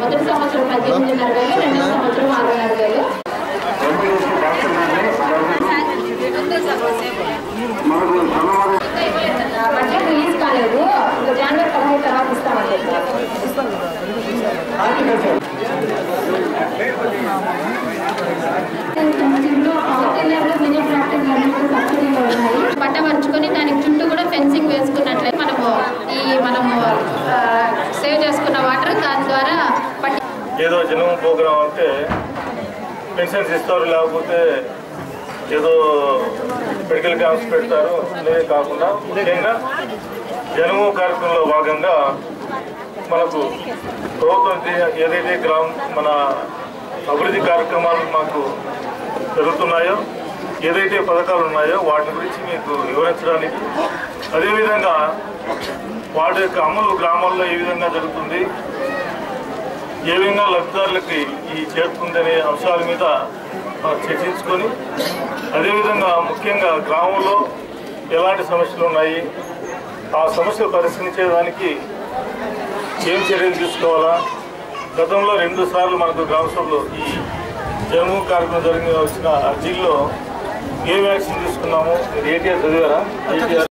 మొదటి సంవత్సరం పద్దెనిమిదిన్నర వేలు రెండో సంవత్సరం అరవైన్నర వేలు బడ్జెట్ రిలీజ్ కాలేదు ఇంకా జనవరి పదహైదు తర్వాత ఇస్తామని చెప్పారు మినీ ట్రాక్టర్ సబ్సిడీలో ఉన్నాయి పట్ట పరుచుకొని దానికి చుట్టూ కూడా ఫెన్సింగ్ వేసుకున్నట్లే మనము ఈ మనము ఆ, సేవ్ చేసుకున్న వాటర్ దాని ద్వారా పట్టి ఏదో జనం ప్రోగ్రాం అంటే పెన్షన్స్ ఇస్తారు లేకపోతే ఏదో మెడికల్ క్యాంప్స్ పెడతారు అదే కాకుండా ముఖ్యంగా జనము కార్యక్రమంలో భాగంగా మనకు ప్రభుత్వం చే- ఏదైతే గ్రామం మన అభివృద్ధి కార్యక్రమాలు మాకు జరుగుతున్నాయో ఏదైతే పథకాలు ఉన్నాయో వాటి గురించి మీకు వివరించడానికి అదేవిధంగా వాటి యొక్క అమలు గ్రామాల్లో ఏ విధంగా జరుగుతుంది ఏ విధంగా లబ్ధిదారులకి ఈ చేరుతుందనే అంశాల మీద మనం చర్చించుకొని అదేవిధంగా ముఖ్యంగా గ్రామంలో ఎలాంటి సమస్యలు ఉన్నాయి ఆ సమస్యలు పరిష్కరించేదానికి ఏం చర్యలు తీసుకోవాలా గతంలో రెండు సార్లు మనకు గ్రామ సభలో ఈ జన్మ కార్యక్రమం జరిగిన వచ్చిన అర్జీల్లో ఏ వ్యాక్సిన్ తీసుకున్నాము మీరు ఏటీఆర్ చదివారా ఏటీఆర్